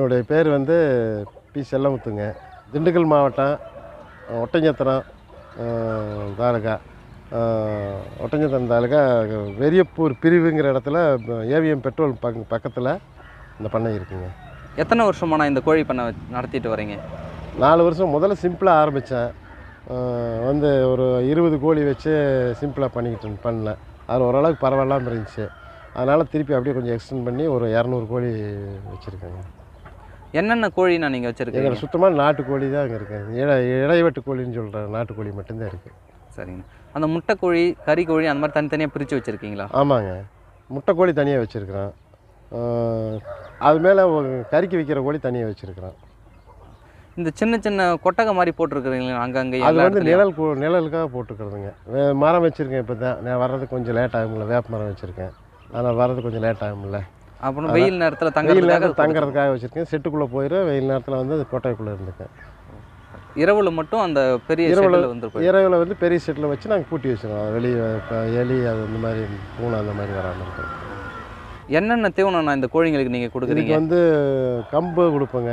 என்னுடைய பேர் வந்து பி செல்லமுத்துங்க திண்டுக்கல் மாவட்டம் ஒட்டஞ்சத்திரம் அஹ், தாலுகா அஹ், ஒட்டஞ்சத்திரம் தாலுகா வெறியப்பூர் பிரிவுங்கிற இடத்துல ஏவிஎம் பெட்ரோல் பக் பக்கத்தில் இந்த பண்ணை இருக்குங்க எத்தனை வருஷமா நான் இந்த கோழி பண்ணை வச்சு- நடத்திட்டு வரீங்க நாலு வருஷம் முதல்ல சிம்பிளாக ஆரம்பித்தேன் வந்து ஒரு இருபது கோழி வச்சு சிம்பிளாக பண்ணிக்கிட்டு இருந்தேன் பண்ணேன் அது ஓரளவுக்கு பரவாயில்லாமல் இருந்துச்சு அதனால் திருப்பி அப்படியே கொஞ்சம் எக்ஸ்டெண்ட் பண்ணி ஒரு இரநூறு கோழி வச்சுருக்கேங்க என்னென்ன கோழிண்ணா நீங்கள் வச்சுருக்கீங்க எங்களுக்கு சுத்தமாக நாட்டுக்கோழி தான் அங்கே இருக்குது இட இடைவெட்டு கோழின்னு சொல்கிற நாட்டுக்கோழி மட்டும்தான் இருக்குது சரிங்க அந்த முட்டை கோழி கறி கோழி அந்த மாதிரி தனித்தனியாக பிரித்து வச்சுருக்கீங்களா ஆமாங்க முட்டை கோழி தனியாக வச்சுருக்குறோம் அது மேலே கறிக்கு விற்கிற கோழி தனியாக வச்சுருக்குறோம் இந்த சின்ன சின்ன கொட்டகை மாதிரி போட்டிருக்கிறீங்களா அங்கங்கே அது எல்லா வந்து இடத்துலையும்? நிழல் கு- நிழலுக்காக போட்டுக்கிறதுங்க வே- மரம் வச்சுருக்கேன் இப்போ தான் நான் வர்றதுக்கு கொஞ்சம் லேட் ஆகும்ல வேப்ப மரம் வச்சுருக்கேன் அதனால் வர்றதுக்கு கொஞ்சம் லேட் ஆகும்ல அப்புறம் வெயில் நேரத்தில் வெயில் தங்குறதுக்காக நேரத்தில் தங்குறதுக்காக வச்சுருக்கேன் செட்டுக்குள்ளே போயிடும் வெயில் நேரத்தில் வந்து அது கொட்டைக்குள்ளே இருந்துக்கேன் இரவுல மட்டும் அந்த பெரிய இரவுல- ஷெட்டில் வந்து போய் இரவில் வந்து பெரிய செட்டில் வச்சு நாங்கள் பூட்டி வச்சுருவோம் வெளியே இப்போ எலி அது இந்த மாதிரி பூனை அந்த மாதிரி வராமல் இருக்கும் என்னென்ன தீவனம் இந்த கோழிங்களுக்கு நீங்கள் கொடுக்குறீங்க இதுக்கு வந்து கம்பு கொடுப்பேங்க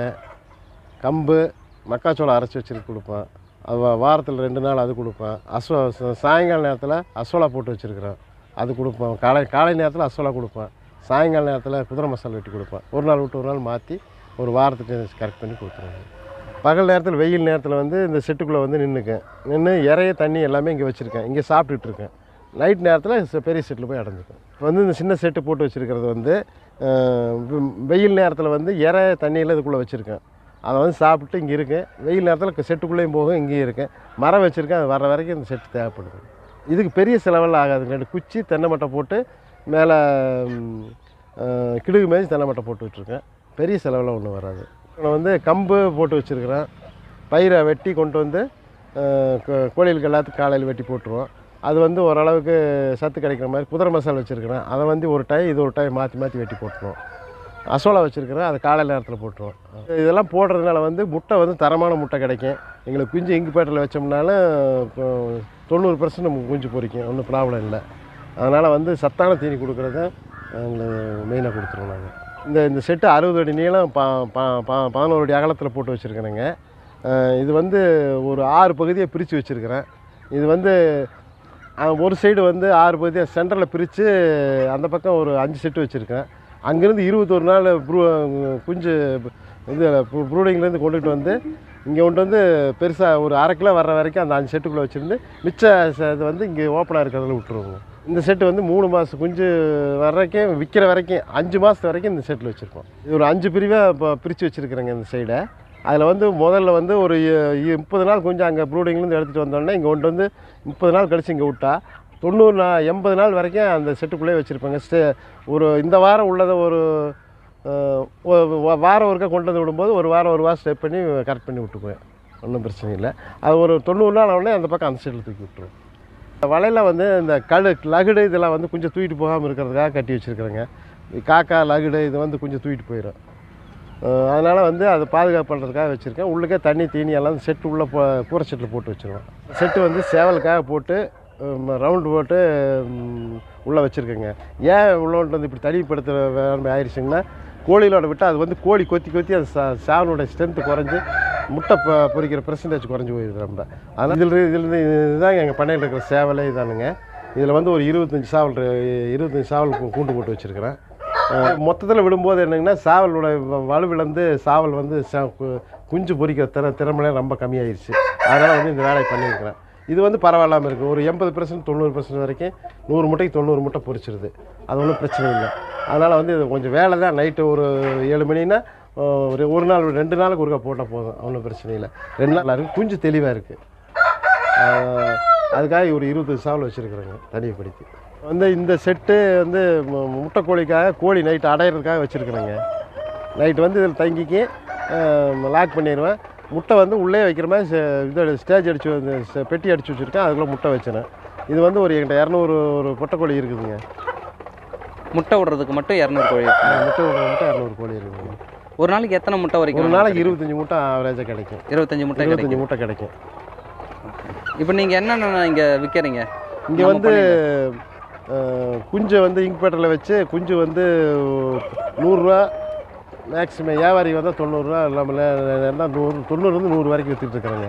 கம்பு மக்காச்சோளம் அரைச்சி வச்சுருக்கு கொடுப்பேன் அது வா- வாரத்தில் ரெண்டு நாள் அது கொடுப்பேன் அஸ்வ ச- சாயங்கால நேரத்தில் அஸ்வலா போட்டு வச்சுருக்குறேன் அது கொடுப்பேன் காலை காலை நேரத்தில் அஸ்வலா கொடுப்பேன் சாயங்கால நேரத்தில் குதிரை மசாலா வெட்டி கொடுப்பேன் ஒரு நாள் விட்டு ஒரு நாள் மாற்றி ஒரு வாரத்துக்கு கரெக்ட் பண்ணி கொடுத்துருவேன் பகல் நேரத்தில் வெயில் நேரத்தில் வந்து இந்த செட்டுக்குள்ளே வந்து நின்றுக்கேன் நின்று இறைய தண்ணி எல்லாமே இங்கே வச்சுருக்கேன் இங்கே சாப்பிட்டுட்டு இருக்கேன் நைட் நேரத்தில் பெரிய செட்டில் போய் அடைஞ்சிக்கும் இப்போ வந்து இந்த சின்ன செட்டு போட்டு வச்சுருக்கிறது வந்து அஹ், வெ- வெயில் நேரத்தில் வந்து இறை தண்ணியில் இதுக்குள்ளே வச்சுருக்கேன் அதை வந்து சாப்பிட்டு இங்கே இருக்கேன் வெயில் நேரத்தில் செட்டுக்குள்ளேயும் போகும் இங்கேயும் இருக்கேன் மரம் வச்சுருக்கேன் அது வர வரைக்கும் இந்த செட்டு தேவைப்படுது இதுக்கு பெரிய செலவெல்லாம் ஆகாது ரெண்டு குச்சி தென்னை மட்டை போட்டு மேலே ம், அஹ், கிடுகு மேய்ச்சி தென்னை மட்டை போட்டு விட்ருக்கேன் பெரிய செலவெல்லாம் ஒன்றும் வராது நான் வந்து கம்பு போட்டு வச்சுருக்கிறேன் பயிரை வெட்டி கொண்டு வந்து அஹ், கோ- கோழிகளுக்கு எல்லாத்துக்கும் காலையில் வெட்டி போட்டுருவோம் அது வந்து ஓரளவுக்கு சத்து கிடைக்கிற மாதிரி குதிரை மசாலா வச்சுருக்கிறேன் அதை வந்து ஒரு டைம் இது ஒரு டைம் மாற்றி மாற்றி வெட்டி போட்டுருவோம் அசோலா வச்சுருக்கிறேன் அது காலை நேரத்தில் போட்டுருவோம் இதெல்லாம் போடுறதுனால வந்து முட்டை வந்து தரமான முட்டை கிடைக்கும் எங்களுக்கு குஞ்சு இங்குபேட்டரில் வச்சோம்னாலும் இப்போ தொண்ணூறு பர்சன்ட் நமக்கு குஞ்சு பொரிக்கும் ஒன்றும் ப்ராப்ளம் இல்லை அதனால் வந்து சத்தான தீனி கொடுக்குறத எங்களுக்கு மெயினாக கொடுத்துருவோம் நாங்கள் இந்த இந்த செட்டு அறுபது அடி நீளம் பா பா பா பதினோரு அடி அகலத்தில் போட்டு வச்சுருக்கிறேங்க இது வந்து ஒரு ஆறு பகுதியை பிரித்து வச்சுருக்கிறேன் இது வந்து அஹ், ஒரு சைடு வந்து ஆறு பகுதியாக சென்டரில் பிரித்து அந்த பக்கம் ஒரு அஞ்சு செட்டு வச்சுருக்கேன் அங்கேருந்து இருபத்தொரு நாள் ப்ரூ குஞ்சு இது ப்ரூடிங்லேருந்து கொண்டுகிட்டு வந்து இங்கே கொண்டு வந்து பெருசாக ஒரு அரை கிலோ வர்ற வரைக்கும் அந்த அஞ்சு செட்டுக்குள்ளே வச்சுருந்து மிச்ச ச- இது வந்து இங்கே ஓப்பனாக இருக்கிறதுல விட்டுருவோங்க இந்த செட்டு வந்து மூணு மாதம் குஞ்சு வரைக்கும் விற்கிற வரைக்கும் அஞ்சு மாதத்து வரைக்கும் இந்த செட்டில் வச்சுருக்கோம் இது ஒரு அஞ்சு பிரிவாக இப்போ பிரித்து வச்சுருக்குறேங்க இந்த சைடை அதில் வந்து முதல்ல வந்து ஒரு இ- இ- முப்பது நாள் கொஞ்சம் அங்கே ப்ரூடிங்லேருந்து எடுத்துகிட்டு வந்தோடனே இங்கே கொண்டு வந்து முப்பது நாள் கழிச்சு இங்கே விட்டா தொண்ணூறு நா எண்பது நாள் வரைக்கும் அந்த செட்டுக்குள்ளேயே வச்சுருப்பாங்க ஸ்டே ஒரு இந்த வாரம் உள்ளதை ஒரு அஹ், ஒ- வ- வாரம் ஒருக்கா கொண்டு வந்து விடும்போது ஒரு வாரம் ஒரு வாரம் ஸ்டெப் பண்ணி கரெக்ட் பண்ணி விட்டுக்குவேன் ஒன்றும் பிரச்சனை இல்லை அது ஒரு தொண்ணூறு நாள் உடனே அந்த பக்கம் அந்த சைடில் தூக்கி விட்டுருவோம் வலையில் வந்து இந்த கழு லகுடு இதெல்லாம் வந்து கொஞ்சம் தூக்கிட்டு போகாமல் இருக்கிறதுக்காக கட்டி வச்சுருக்குறேங்க காக்கா லகுடு இது வந்து கொஞ்சம் தூக்கிட்டு போயிடும் அதனால் வந்து அதை பாதுகாப்பு பண்ணுறதுக்காக வச்சுருக்கேன் உள்ளுக்கே தண்ணி தீனி எல்லாம் செட்டு உள்ளே போ கூரை செட்டில் போட்டு வச்சுருவேன் செட்டு வந்து சேவலுக்காக போட்டு ரவுண்டு போட்டு உள்ளே வச்சுருக்கேங்க ஏன் உள்ளோன்ட்டு வந்து இப்படி தனிப்படுத்துகிற வேலை ஆயிடுச்சுங்கன்னா கோழிகளோட விட்டால் அது வந்து கோழி கொத்தி கொத்தி அது சா சாவனோட ஸ்ட்ரென்த்து குறைஞ்சி முட்டை பொ பொரிக்கிற பெர்சன்டேஜ் குறைஞ்சி போயிடுது ரொம்ப அதனால் இதில் இதில் இதுதான் எங்கள் பண்ணையில் இருக்கிற சேவலே இதானுங்க இதில் வந்து ஒரு இருபத்தஞ்சி சாவல் இரு- இருபத்தஞ்சி சாவல் கூ- கூண்டு போட்டு வச்சுருக்கிறேன் மொத்தத்தில் விடும்போது என்னங்கன்னா சாவலோட வ- வலுவிழந்து சாவல் வந்து ச- கு- குஞ்சு பொரிக்கிற திற திறமையில ரொம்ப கம்மியாயிருச்சு அதனால் வந்து இந்த வேலையை பண்ணியிருக்கிறேன் இது வந்து பரவாயில்லாமல் இருக்குது ஒரு எண்பது பர்சன்ட் தொண்ணூறு பர்சன்ட் வரைக்கும் நூறு முட்டைக்கு தொண்ணூறு முட்டை பொரிச்சிருது அது ஒன்றும் பிரச்சனை இல்லை அதனால் வந்து இது கொஞ்சம் வேலை தான் நைட்டு ஒரு ஏழு மணினா அஹ், ஒரு ஒரு நாள் ரெண்டு நாளுக்கு ஒருக்கா போட்டால் போதும் ஒன்றும் பிரச்சனை இல்லை ரெண்டு நாள் இருக்குது குஞ்சு தெளிவாக இருக்குது அதுக்காக ஒரு இருபது சாவல் வச்சுருக்குறேங்க தனிமைப்படுத்தி வந்து இந்த செட்டு வந்து மு- முட்டை கோழிக்காக கோழி நைட்டு அடையிறதுக்காக வச்சுருக்குறேங்க நைட்டு வந்து இதில் தங்கிக்கி லாக் பண்ணிடுவேன் முட்டை வந்து உள்ளே வைக்கிற மாதிரி செ- இது ஸ்டேஜ் அடித்து வந்து செ- பெட்டி அடித்து வச்சுருக்கேன் அதுக்குள்ளே முட்டை வச்சினேன் இது வந்து ஒரு என்கிட்ட இரநூறு ஒரு பொட்டைக்கோழி இருக்குதுங்க முட்டை விடுறதுக்கு மட்டும் இரநூறு கோழி இருக்கு. அந்த முட்டை விடுற முட்டை இரநூறு கோழி இருக்குதுங்க ஒரு நாளைக்கு எத்தனை முட்டை ஒரு வரைக்கும் நாளைக்கு இருபத்தஞ்சி முட்டை ஆவரேஜாக கிடைக்கும் இருபத்தஞ்சி முட்டை இருபத்தஞ்சி கிடைக்கும் முட்டை கிடைக்கும் இப்போ நீங்கள் என்னென்ன இங்கே விற்கிறீங்க இங்கே நம்ம வந்து அஹ், குஞ்சை வந்து இங்க்பேட்டரில் வச்சு குஞ்சு வந்து நூறுரூவா மேக்ஸிமம் வியாபாரி வந்தால் தொண்ணூறுரூவா இல்லாமல் என்ன நூறு தொண்ணூறுலேருந்து நூறு வரைக்கும் விற்றுட்டு இருக்கிறாங்க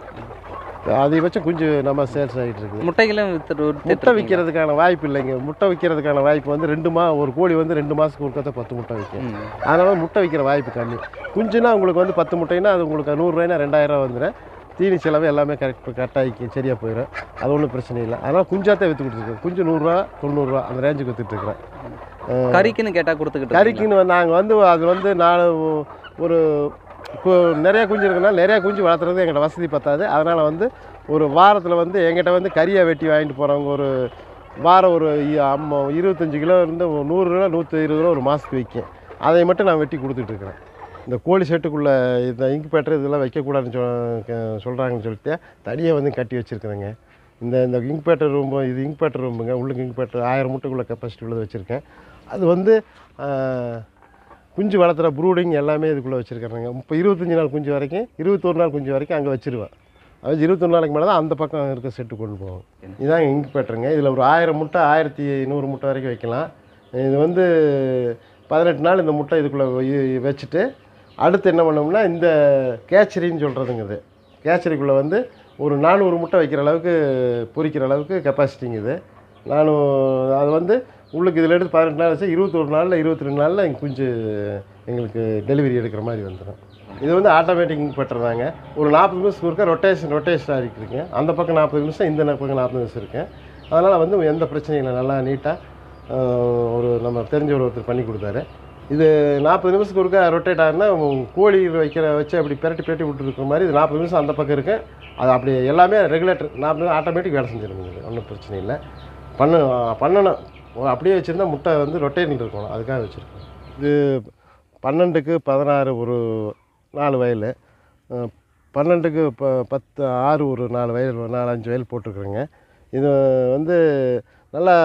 அதிகபட்சம் குஞ்சு நம்ம சேல்ஸ் ஆகிட்டு இருக்குது முட்டைகளும் வித்து முட்டை விற்கிறதுக்கான வாய்ப்பு இல்லைங்க முட்டை விற்கிறதுக்கான வாய்ப்பு வந்து ரெண்டு மா ஒரு கோழி வந்து ரெண்டு மாதத்துக்கு ஒருக்கத்த பத்து முட்டை விற்கும் அதனால முட்டை விற்கிற வாய்ப்பு கம்மி குஞ்சுனா உங்களுக்கு வந்து பத்து முட்டைன்னா அது உங்களுக்கு நூறுரூவாய்னா ரெண்டாயிரம் வந்துடும் தீனி செலவு எல்லாமே கரெக்ட் கரெக்டாகி சரியாக போயிடும் அது ஒன்றும் பிரச்சனை இல்லை அதனால் குஞ்சாத்தான் விற்று கொடுத்துருக்கோம் குஞ்சு நூறுரூவா தொண்ணூறுரூவா அந்த ரேஞ்சுக்கு விற்றுட்டுருக்குறேன் கறிக்குன்னு கேட்டால் கொடுத்துக்கிட்டு கறிக்குன்னு வந்து நாங்கள் வந்து அது வந்து நாலு ஒரு கு- நிறைய குஞ்சு இருக்குன்னா நிறைய குஞ்சு வளர்த்துறது எங்கிட்ட வசதி பத்தாது அதனால் வந்து ஒரு வாரத்தில் வந்து எங்கிட்ட வந்து கறியை வெட்டி வாங்கிட்டு போகிறவங்க ஒரு வாரம் ஒரு இ- அம்ம இருபத்தஞ்சி கிலோ இருந்து ஒரு நூறு கிலோ நூற்றி இருபது கிலோ ஒரு மாதத்துக்கு விற்கும் அதை மட்டும் நான் வெட்டி கொடுத்துட்ருக்குறேன் இந்த கோழி செட்டுக்குள்ளே இந்த இங்க்பேட்டர் இதெல்லாம் வைக்கக்கூடாதுன்னு சொல் சொல்கிறாங்கன்னு சொல்லிட்டு தனியாக வந்து கட்டி வச்சுருக்குறேங்க இந்த இந்த இங்க்பேட்டர் ரூம் இது இங்க்பேட்டர் ரூமுங்க உள்ளுக்கு இங்க்பேட்டர் ஆயிரம் முட்டைக்குள்ள கெப்பாசிட்டி உள்ளது வச்சுருக்கேன் அது வந்து ஆஹ், குஞ்சு வளர்த்துற ப்ரூடிங் எல்லாமே இதுக்குள்ளே வச்சுருக்காங்க இப்போ இருபத்தஞ்சி நாள் குஞ்சு வரைக்கும் இருபத்தொரு நாள் குஞ்சு வரைக்கும் அங்கே வச்சிருவேன் அது இருபத்தொரு நாளைக்கு மேலே தான் அந்த பக்கம் இருக்க செட்டு கொண்டு போவோம் இதுதான் இங்க் பேட்டருங்க இதில் ஒரு ஆயிரம் முட்டை ஆயிரத்தி நூறு முட்டை வரைக்கும் வைக்கலாம் இது வந்து பதினெட்டு நாள் இந்த முட்டை இதுக்குள்ளே வை- வச்சுட்டு அடுத்து என்ன பண்ணோம்னா இந்த கேச்சரின்னு சொல்கிறதுங்க இது கேச்சரிக்குள்ளே வந்து ஒரு நானூறு முட்டை வைக்கிற அளவுக்கு பொரிக்கிற அளவுக்கு கெப்பாசிட்டிங்க இது நானும் அது வந்து உள்ளுக்கு இதில் எடுத்து பதினெட்டு நாள் வச்சு இருபத்தொரு நாளில் இருபத்தி ரெண்டு நாளில் எங்கள் குஞ்சு எங்களுக்கு டெலிவரி எடுக்கிற மாதிரி வந்துடும் இது வந்து ஆட்டோமேட்டிக் பெட்டர் ஒரு நாற்பது நிமிஷத்துக்கு ஒருக்கா ரொட்டேஷன் ரொட்டேஷன் இருக்குங்க அந்த பக்கம் நாற்பது நிமிஷம் இந்த பக்கம் நாற்பது நிமிஷம் இருக்கேன் அதனால் வந்து எந்த பிரச்சனையும் இல்லை நல்லா நீட்டாக ஒரு நம்ம தெரிஞ்ச ஒரு ஒருத்தர் பண்ணி கொடுத்தாரு இது நாற்பது நிமிஷத்துக்கு ஒருக்கா ரொட்டேட் ஆகுனா கோழி வைக்கிற வச்சு அப்படி பிரட்டி பிரட்டி விட்டுருக்கிற மாதிரி இது நாற்பது நிமிஷம் அந்த பக்கம் இருக்கு அது அப்படி எல்லாமே ரெகுலேட்டர் நாற்பது ஆட்டோமேட்டிக் வேலை செஞ்சிருங்க இது ஒன்றும் பிரச்சனை இல்லை பண்ண பண்ணணும் அப்படியே வச்சுருந்தா முட்டை வந்து ரொட்டேட்டிங் இருக்கணும் அதுக்காக வச்சுருக்கோம் இது பன்னெண்டுக்கு பதினாறு ஒரு நாலு வயல் அஹ், பன்னெண்டுக்கு ப பத்து ஆறு ஒரு நாலு வயல் நாலு அஞ்சு வயல் போட்டிருக்குறேங்க இது வந்து நல்லா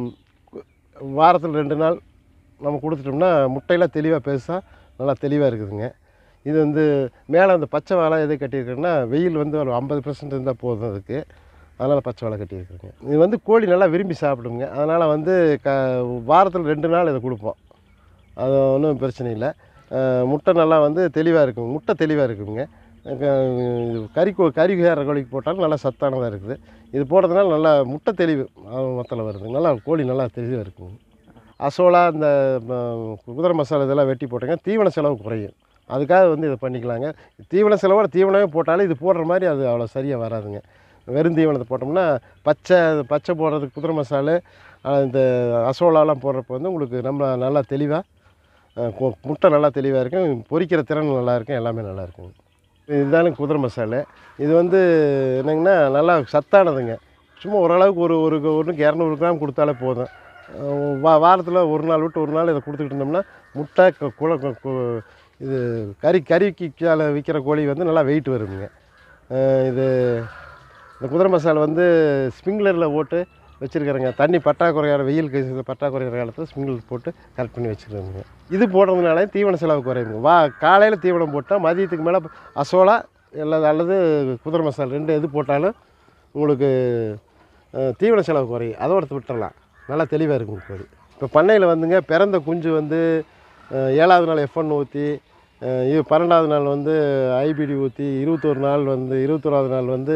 வாரத்தில் ரெண்டு நாள் நம்ம கொடுத்துட்டோம்னா முட்டையெல்லாம் தெளிவாக பெருசாக நல்லா தெளிவாக இருக்குதுங்க இது வந்து மேலே அந்த பச்சை வாழை எது கட்டியிருக்கேன்னா வெயில் வந்து ஒரு ஐம்பது பர்சன்ட் இருந்தால் போதும் அதுக்கு அதனால் பச்சை வாழை கட்டியிருக்குறேங்க இது வந்து கோழி நல்லா விரும்பி சாப்பிடுங்க அதனால் வந்து க வாரத்தில் ரெண்டு நாள் இதை கொடுப்போம் அது ஒன்றும் பிரச்சனை இல்லை அஹ் முட்டை நல்லா வந்து தெளிவாக இருக்கும் முட்டை தெளிவாக இருக்குங்க க- இது கறி கோ கறி வேற கோழிக்கு போட்டாலும் நல்லா சத்தானதாக இருக்குது இது போடுறதுனால நல்லா முட்டை தெளிவு மொத்தத்தில் வருது நல்லா கோழி நல்லா தெளிவாக இருக்குங்க அசோலா இந்த ம, குதிரை மசாலா இதெல்லாம் வெட்டி போட்டீங்க தீவன செலவு குறையும் அதுக்காக வந்து இதை பண்ணிக்கலாங்க தீவன செலவோட தீவனமே போட்டாலும் இது போடுற மாதிரி அது அவ்வளோ சரியாக வராதுங்க வெறும் தீவனத்தை போட்டோம்னா பச்சை பச்சை போடுறதுக்கு குதிரை மசாலு அஹ் இந்த அசோலாலாம் போடுறப்ப வந்து உங்களுக்கு நம்ம நல்லா தெளிவாக அஹ் கு- முட்டை நல்லா தெளிவாக இருக்கும் பொரிக்கிற திறன் நல்லா இருக்கும் எல்லாமே நல்லா இருக்குங்க இதுதானே குதிரை மசாலு இது வந்து என்னங்கன்னா நல்லா சத்தானதுங்க சும்மா ஓரளவுக்கு ஒரு ஒரு ஒன்றுக்கு இரநூறு கிராம் கொடுத்தாலே போதும் அஹ் வா வாரத்தில் ஒரு நாள் விட்டு ஒரு நாள் இதை கொடுத்துக்கிட்டு இருந்தோம்னா முட்டை கு- குல கு- கு- இது கறி கறிக்கு கீழே விற்கிற கோழி வந்து நல்லா வெயிட் வருதுங்க அஹ் இது இந்த குதிரை மசாலா வந்து ஸ்ப்ரிங்க்லரில் போட்டு வச்சுருக்கிறேங்க தண்ணி பற்றாக்குறையான வெயில் கை- பற்றாக்குறையான காலத்தில் ஸ்ப்ரிங்க்லர் போட்டு கரெக்ட் பண்ணி வச்சுருக்கேங்க இது போடுறதுனால தீவன செலவு குறையுங்க வா காலையில் தீவனம் போட்டால் மதியத்துக்கு மேலே அசோலா அல்லது அல்லது குதிரை மசாலா ரெண்டு எது போட்டாலும் உங்களுக்கு அஹ், தீவன செலவு குறையும் அதோட விட்டுறலாம் நல்லா தெளிவாக இருக்கும் கோழி இப்போ பண்ணையில் வந்துங்க பிறந்த குஞ்சு வந்து அஹ், ஏழாவது நாள் எஃப்ஒன் ஊற்றி இது பன்னெண்டாவது நாள் வந்து ஐபிடி ஊற்றி இருபத்தொரு நாள் வந்து இருபத்தோராவது நாள் வந்து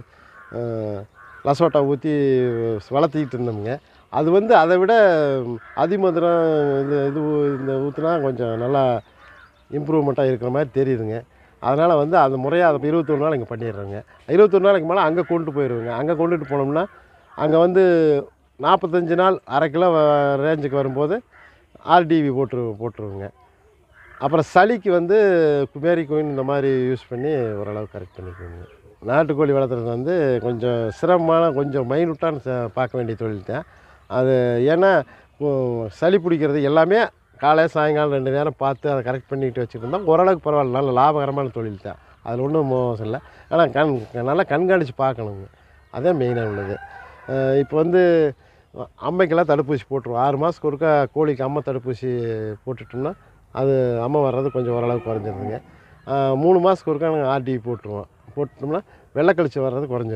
அஹ், லசோட்டா ஊற்றி வளர்த்திக்கிட்டு இருந்தோமுங்க அது வந்து அதை விட அதிமதுரம் இது இது ஊ- இந்த ஊற்றுனா கொஞ்சம் நல்லா இம்ப்ரூவ்மெண்ட்டாக இருக்கிற மாதிரி தெரியுதுங்க அதனால் வந்து அது முறையாக அதை இருபத்தொரு நாள் இங்கே பண்ணிடுறோங்க இருபத்தொரு நாளைக்கு மேலே அங்கே கொண்டு போயிடுவோங்க அங்கே கொண்டுட்டு போனோம்னா அங்கே வந்து நாற்பத்தஞ்சு நாள் அரை கிலோ வ- ரேஞ்சுக்கு வரும்போது ஆர்டிவி போட்டு போட்டுருவோங்க அப்புறம் சளிக்கு வந்து குமேரி கோயின் இந்த மாதிரி யூஸ் பண்ணி ஓரளவு கரெக்ட் பண்ணிக்குவோங்க நாட்டுக்கோழி வளர்த்துறது வந்து கொஞ்சம் சிரமமான கொஞ்சம் மைனூட்டான ச- பார்க்க வேண்டிய தொழில் தான் அது ஏன்னா உ- சளி பிடிக்கிறது எல்லாமே காலை சாயங்காலம் ரெண்டு நேரம் பார்த்து அதை கரெக்ட் பண்ணிட்டு வச்சுட்டு இருந்தால் ஓரளவுக்கு பரவாயில்ல நல்ல லாபகரமான தொழில் தான் அதில் ஒன்றும் மோசம் இல்லை ஆனால் கண் நல்லா கண்காணித்து பார்க்கணுங்க அதான் மெயினாக உள்ளது அஹ் இப்போ வந்து அம்மைக்கெல்லாம் தடுப்பூசி போட்டுருவோம் ஆறு மாதத்துக்கு ஒருக்கா கோழிக்கு அம்மை தடுப்பூசி போட்டுட்டோம்னா அது அம்மை வர்றது கொஞ்சம் ஓரளவுக்கு குறைஞ்சிருதுங்க அஹ் மூணு மாதத்துக்கு ஒருக்கா நாங்கள் ஆர்டிவி போட்டுருவோம் போட்டோம்னா வெள்ளைக்கழிச்சு வர்றது குறைஞ்சிருது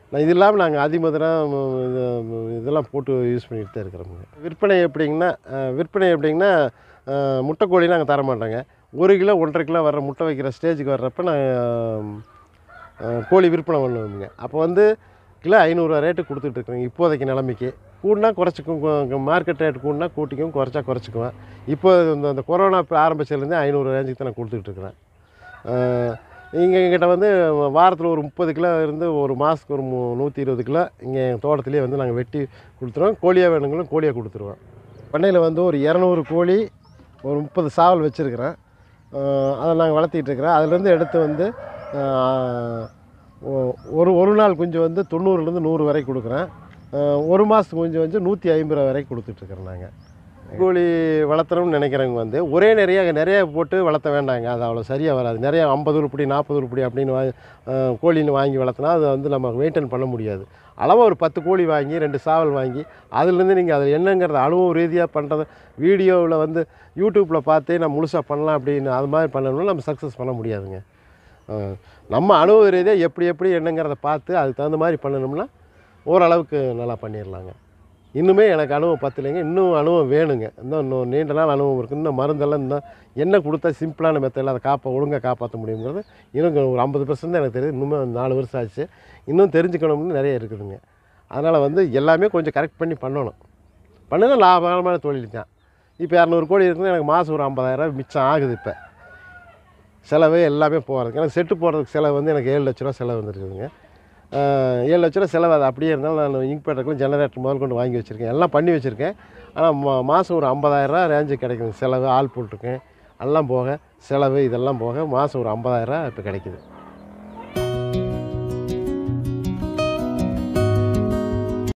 நான் இது இல்லாமல் நாங்கள் அதிமதுரம் இது இதெல்லாம் போட்டு யூஸ் பண்ணிட்டு தான் இருக்கிறோமுங்க விற்பனை எப்படிங்கன்னா அஹ், விற்பனை எப்படிங்கன்னா அஹ், முட்டைக்கோழி நாங்கள் தர மாட்டோங்க ஒரு கிலோ ஒன்றரை கிலோ வர்ற முட்டை வைக்கிற ஸ்டேஜுக்கு வர்றப்ப நாங்கள் கோழி விற்பனை பண்ணுவோமுங்க அப்போ வந்து கிலோ ஐநூறுரூவா ரேட்டு கொடுத்துட்ருக்குறோங்க இப்போதைக்கு நிலைமைக்கு கூடினா குறைச்சிக்கும் மார்க்கெட் ரேட் கூடினா கூட்டிக்கும் குறைச்சா குறைச்சிக்குவேன் இப்போ இந்த இந்த கொரோனா இப்போ ஆரம்பிச்சதுலேருந்து ஐநூறு ரேஞ்சுக்கு தான் நான் கொடுத்துட்ருக்குறேன் இங்கே எங்கிட்ட வந்து வாரத்தில் ஒரு முப்பது கிலோ இருந்து ஒரு மாதத்துக்கு ஒரு மு நூற்றி இருபது கிலோ இங்கே எங்கள் தோட்டத்திலே வந்து நாங்கள் வெட்டி கொடுத்துருவோம் கோழியாக வேணுங்களும் கோழியாக கொடுத்துருவோம் பண்ணையில் வந்து ஒரு இரநூறு கோழி ஒரு முப்பது சாவல் வச்சுருக்கிறேன் அதை நாங்கள் வளர்த்திட்டு இருக்கிறோம் அதுலேருந்து எடுத்து வந்து ஆஹ், ஒ- ஒரு ஒரு நாள் குஞ்சு வந்து தொண்ணூறுலேருந்து நூறு வரைக்கும் கொடுக்குறேன் ஆஹ், ஒரு மாதத்துக்கு குஞ்சு வந்து நூற்றி ஐம்பது ரூபா வரைக்கும் கொடுத்துட்ருக்குறோம் நாங்கள் கோழி வளர்த்தணும்னு நினைக்கிறவங்க வந்து ஒரே நிறைய நிறைய போட்டு வளர்த்த வேண்டாங்க அது அவ்வளோ சரியாக வராது நிறைய ஐம்பது உருப்படி நாற்பது உருப்படி அப்படின்னு வா ஆஹ், கோழின்னு வாங்கி வளர்த்தினா அது வந்து நம்ம மெயின்டைன் பண்ண முடியாது அளவாக ஒரு பத்து கோழி வாங்கி ரெண்டு சாவல் வாங்கி அதுலேருந்து நீங்கள் அது என்னங்கிறத அனுபவ ரீதியாக பண்ணுறது வீடியோவில் வந்து யூடியூப்பில் பார்த்தே நான் முழுசாக பண்ணலாம் அப்படின்னு அது மாதிரி பண்ணணும்னா நம்ம சக்ஸஸ் பண்ண முடியாதுங்க ஆஹ், நம்ம அனுபவ ரீதியாக எப்படி எப்படி என்னங்கிறத பார்த்து அதுக்கு தகுந்த மாதிரி பண்ணணும்னா ஓரளவுக்கு நல்லா பண்ணிடலாங்க இன்னுமே எனக்கு அனுபவம் பத்தலைங்க இன்னும் அனுபவம் வேணுங்க இன்னும் இன்னும் நீண்ட நாள் அனுபவம் இருக்குது இன்னும் மருந்தெல்லாம் இன்னும் என்ன கொடுத்தா சிம்பிளான மெத்தடில் அதை காப்பா ஒழுங்காக காப்பாற்ற முடியுங்கிறது இன்னும் ஒரு ஐம்பது பர்சன்ட் எனக்கு தெரியுது இன்னுமே நாலு வருஷம் ஆச்சு இன்னும் தெரிஞ்சுக்கணும்னு நிறைய இருக்குதுங்க அதனால் வந்து எல்லாமே கொஞ்சம் கரெக்ட் பண்ணி பண்ணணும் பண்ணுனா லாபகரமான தொழில் தான் இப்போ இரநூறு கோடி இருக்குன்னா எனக்கு மாதம் ஒரு ஐம்பதாயிரம் மிச்சம் ஆகுது இப்போ செலவு எல்லாமே போகிறதுக்கு எனக்கு செட்டு போடுறதுக்கு செலவு வந்து எனக்கு ஏழு லட்ச ரூபா செலவு வந்துருக்குதுங்க ஆஹ் ஏழு லட்ச ரூபா செலவு அது அப்படியே இருந்தாலும் நான் இங்க் பேட்டருக்குள்ள ஜெனரேட்டர் முதல் கொண்டு வாங்கி வச்சுருக்கேன் எல்லாம் பண்ணி வச்சுருக்கேன் ஆனால் மா மாதம் ஒரு ஐம்பதாயிரரூவா ரேஞ்சு கிடைக்கும் செலவு ஆள் போட்டிருக்கேன் எல்லாம் போக செலவு இதெல்லாம் போக மாதம் ஒரு ஐம்பதாயிரரூவா இப்போ கிடைக்குது